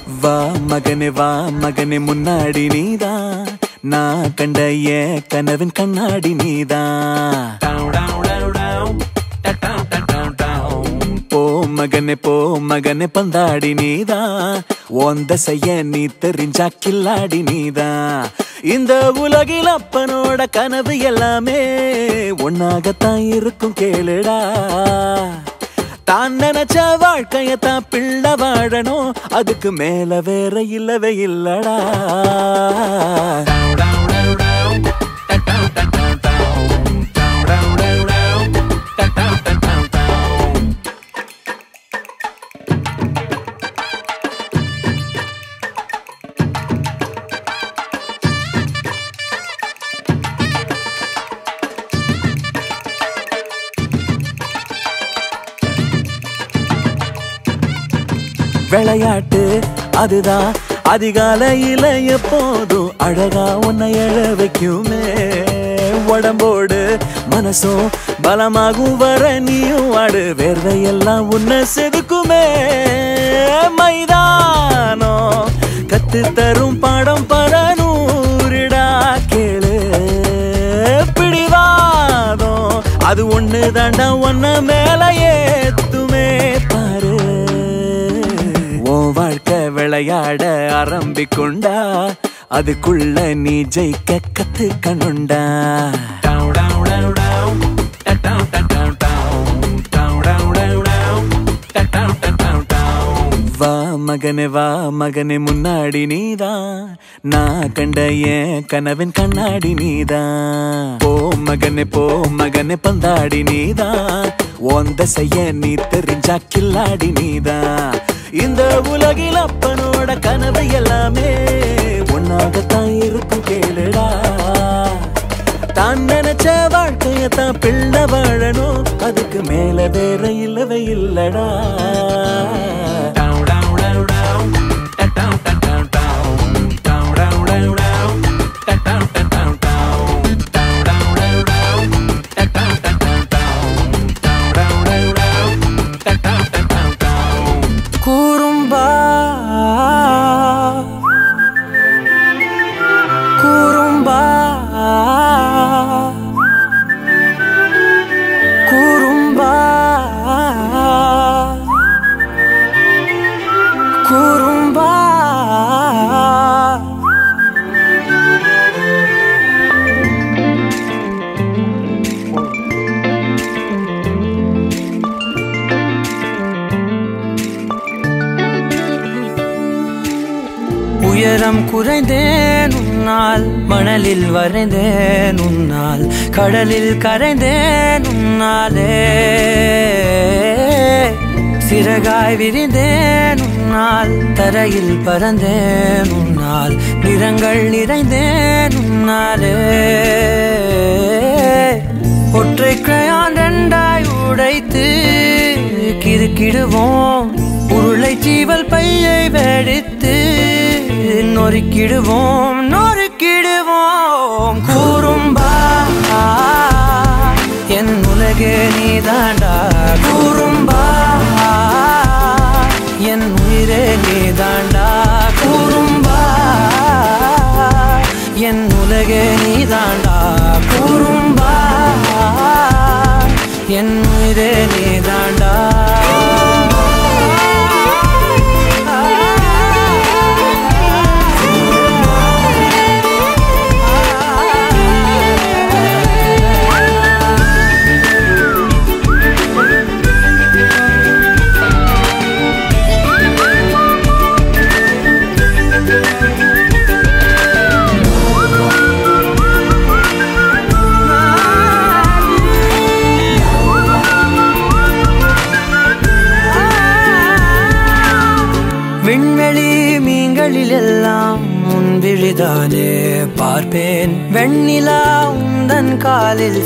வா மகனே வா மகனே முன்னாடி நீதான் நான் கண்ட என் கனவின் கண்ணாடி நீதான் போ மகனே போ மகனே பந்தாடி நீதான் ஒந்த செய்ய நீ தெரிஞ்சா கில்லாடி நீதான் இந்த உலகில் அப்பனோட கனவு எல்லாமே ஒன்னாகத்தான் இருக்கும் கேளுடா தான் நினைச்ச வாழ்க்கையத்தான் பிள்ளை வாழணும் அதுக்கு மேல வேற இல்லவே இல்லடா விளையாட்டு அதுதான் அதிகாலையில எப்போதும் அழகா உன்னை எழ வைக்குமே உடம்போடு மனசும் பலமாகும் வர நீயும் ஆடு வேர்வையெல்லாம் உன்னை செதுக்குமே மைதானம் கத்து தரும் பாடம் பல நூறுடா கேளு பிடிவாதம் அது ஒண்ணு தாண்டா ஒன்ன மேல ஏத்துமே பாரு உன் வாழ்க்கை விளையாட ஆரம்பிக்குண்டா அதுக்குள்ள நீ ஜெயிக்க கத்துக்கணுண்டா வா மகனே வா மகனே முன்னாடி நீதான் நான் கண்ட என் கனவின் கண்ணாடி நீதான் போ மகனே போ மகனே பந்தாடி நீதான் ஒந்த செய்ய நீ தெரிஞ்சா கில்லாடி நீதான் இந்த உலகில் அப்பனோட கனவு எல்லாமே ஒன்னாகத்தான் இருக்கும் கேளுடா தான் நினைச்ச வாழ்க்கையத்தான் பிள்ளை வாழணும் அதுக்கு மேல வேற இல்லவே இல்லடா குறும்பா குறும்பா குறும்பா குறும்பா உயரம் குறைந்தேன் உன்னால் மணலில் வரைந்தேன் உன்னால் கடலில் கரைந்தேன் உன்னாலே சிறகாய் விரிந்தேன் உன்னால் தரையில் பறந்தேன் உன்னால் நிறங்கள் நிறைந்தேன் உன்னாலே ஒற்றை கிரையான் ரெண்டாய் உடைத்து கிறுக்கிடுவோம் உருளை சீவல் பையை வெடித்து நொறுக்கிடுவோம் நொறுக்கிடுவோம் கூறும்பா என் உலகே நீதாண்டா கூறும்பா என் உயிரே நீதாண்டா கூறும்பா என் உலகே நீதாண்டா கூறும்பா என் உயிரே நீதாண்டா விண்வெளி மீன்களில் எல்லாம் உன் விழிதானே பார்ப்பேன் வெண்ணிலா உந்தன் காலில்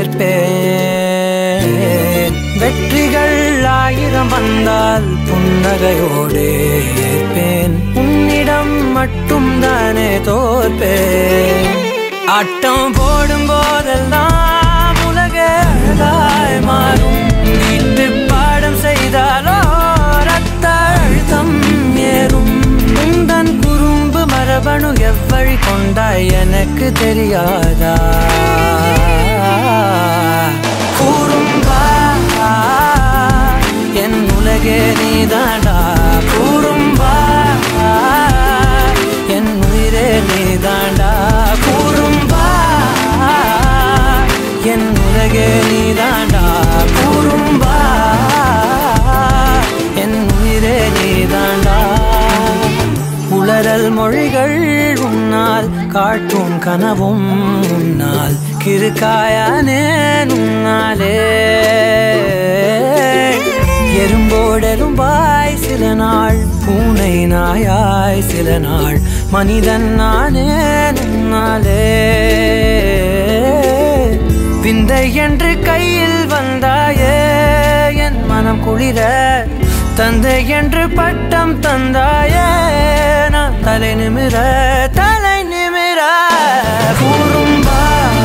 சேர்ப்பேன் வெற்றிகள் ஆயிரம் வந்தால் புன்னகையோடே ஏற்பேன் உன்னிடம் மட்டும் தானே தோற்பேன் ஆட்டம் போடும் போதெல்லாம் உலக அழகாய் மாறும் வீட்டு பாடம் செய்தாலோ ரத்த அழுத்தம் ஏறும் தெரியாதா கூறும்பா என் உலகே நீதாண்டா கூறும்பா என் உயிரே நீதாண்டா கூறும்பா என் உலகே நீதாண்டா கூறும்பா என் உயிரே நீதாண்டா உளறல் மொழிகள் உன்னால் காட்டும் கனவும் உன்னால் கிருக்காயானே உன்னாலே எறும்போடெரும்பாய் சில நாள் பூனை நாயாய் சில நாள் மனிதன் நானே உன்னாலே விந்தை என்று கையில் வந்தாயே என் மனம் குளிர தந்தை என்று பட்டம் தந்தாயே நான் தலை நிமிர தலை நிமிர கூறும்பா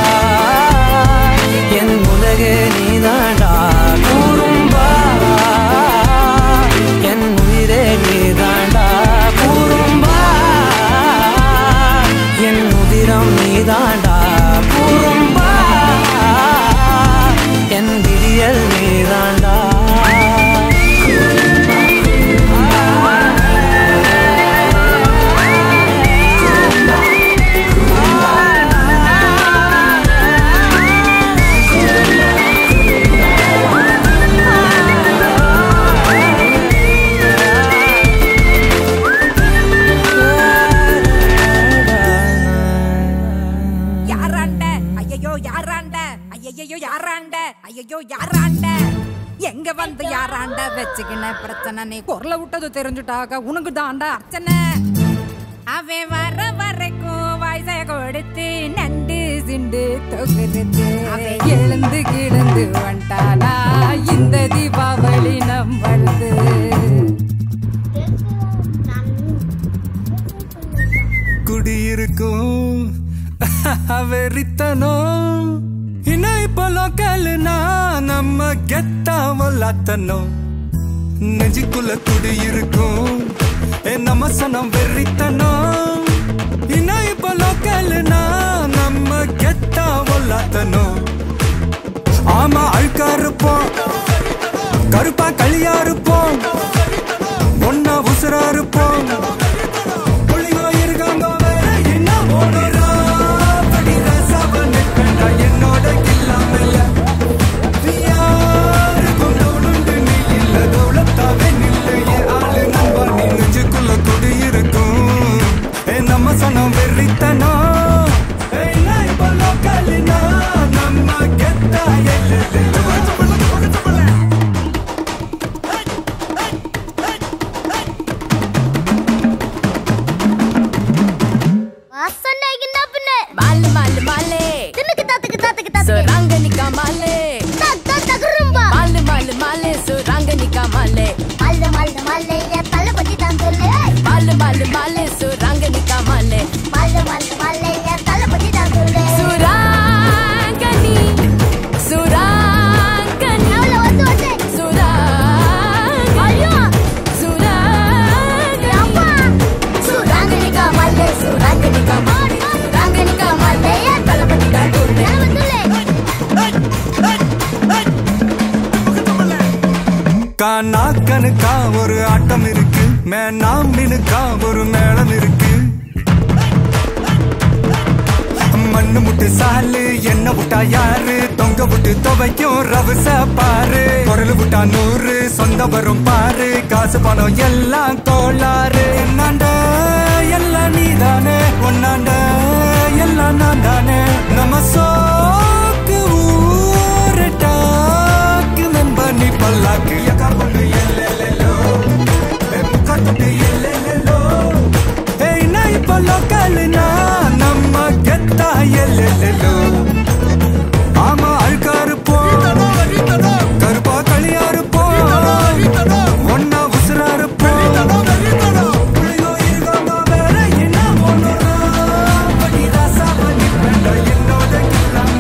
என் உலகே நீதாண்டா கூறும்பா என் உயிரே நீதாண்டா கூறும்பா என் உதிரம் நீதாண்டா கூறும்பா என் விடியல் நீதாண்டா யாராண்ட ஐயையோ யாராண்ட ஐயையோ யாராண்ட ஐயையோ யாராண்ட எங்க வந்து யாராண்ட வச்சுக்கின பிரச்சனை நீ குரல விட்டது தெரிஞ்சுட்டாக உனக்கு தாண்டா அர்ச்சனை அவன் வர வரைக்கும் வயசை கொடுத்து நண்டு சிண்டு தொகுறது அவன் எழுந்து கிடந்து வந்துட்டானா இந்த தீபாவளி நம்மளது குடியிருக்கும் வெறித்தனம் இன்னும் இப்போ லோக்கல்னா நம்ம கெத்தா வல்லாத்தனம் நெஞ்சுக்குள்ள குடியிருக்கும் ஏ நம்ம சனம் வெறித்தனம் இன்னும் இப்போ லோக்கல்னா நம்ம கெத்தா வல்லாத்தனம் ஆமா அழுக்கா இருப்போம் கருப்பா களியா இருப்போம் ஒன்னா உசுரா இருப்போம் புள்ளிங்கோ இருக்காங்க வேற என்ன ஓடுறா? படி ரசாவ நிற்கண்டா என்னோட கில்லாமல்ல. யாருக்கும் தவுளுண்டு நீ இல்ல, தவுளத்தாவே நில்லு. என் ஆளு நண்பா, நீ நெஞ்சுக்குள்ள குடியிருக்கும். ஏ, நம்ம சனம் வெறித்தனம். ஏய், நான் இப்ப லோக்கல்னா, நம்ம கெத்தா எல்லையில. வாசனைக்கு நப்புனே மாலு மாலு மாலே தின்னுக்கு தாத்துக்கு தாத்துக்கு தாத்துக்கு சுரங்கனிக்கா மாலே தக் தக் தகுரும்பா மாலு மாலு மாலே சுரங்கனிக்கா மாலே மல்ல மல்ல மல்ல என் தள்ள பத்தி தான் சொல்லு மாலு மாலு மாலே சுரங்கனிக்கா மாலே மல்ல மல்ல மல்ல என் தள்ள பத்தி தான் சொல்லு சுராங்கனி சுராங்கனி அவள வந்து வந்து சுராங்கனி ஐயோ சுராங்கனி அம்மா சுராங்கனிகா மல்ல சுராங்கனிகா சுராங்கனிகா மல்ல என் தள்ள பத்தி தான் சொல்லு கானா கணுக்கா ஒரு ஆட்டம் இருக்கு மேனாம் மினுக்கா ஒரு மேளம் இருக்கு மண்ணு முட்டு சாலு என்ன விட்டா யாரு தொங்க விட்டு துவைக்கும் ரவுச பாரு குரல் விட்டா நூறு சொந்த வரும் பாரு காசு பணம் எல்லாம் கோளாறு என்னாண்ட எல்லாம் நீதானே ஒன்னாண்ட எல்லாம் நான் தானே நம்ம சோக்கு ஊரு டாக்கு மெம்ப நீ பல்லாக்கு எக்கா பொண்ணு எல்லெல்லோ முக்கட்டு எல்லெல்லோ ஏய் நான் இப்ப லோக்கல்னா நம்ம கெத்தா எல்லெல்லோ ஆமா அழுக்கா இருப்போம் கருப்பா களியா இருப்போம் ஒன்னா உசுரா இருப்போம் புள்ளியோ இருக்காம வேற என்ன பண்ணுறோம்? படி ராசா பண்ணி வேண்டாம் என்னோட கில்லாம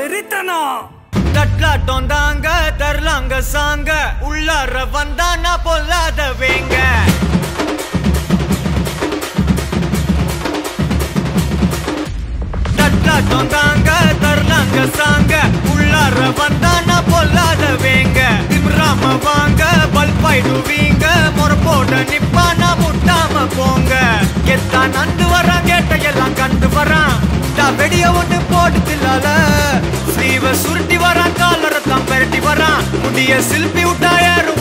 வெறித்தனம் தட்லாட்டம் தாங்க தரலாங்க சாங்க உள்ளார வந்தானா பொல்லாத வேங்க தட்லாட்டம் தாங்க தரலாங்க சாங்க உள்ளார வந்தானா பொல்லாத வேங்க திம்ராம வாங்க பல்பாயிடுவீங்க முறப்போட நிப்பானா முட்டாம போங்க எத்தான் நந்து வரான் கேட்டையெல்லாம் கண்டு வரான் நான் வெடிய ஒண்ணு போட்டு தில்லால ஸ்லீவ சுருட்டி வரான் காலரை தான் பெரட்டி வரான் முடிய சில்பி விட்டா ஏறும்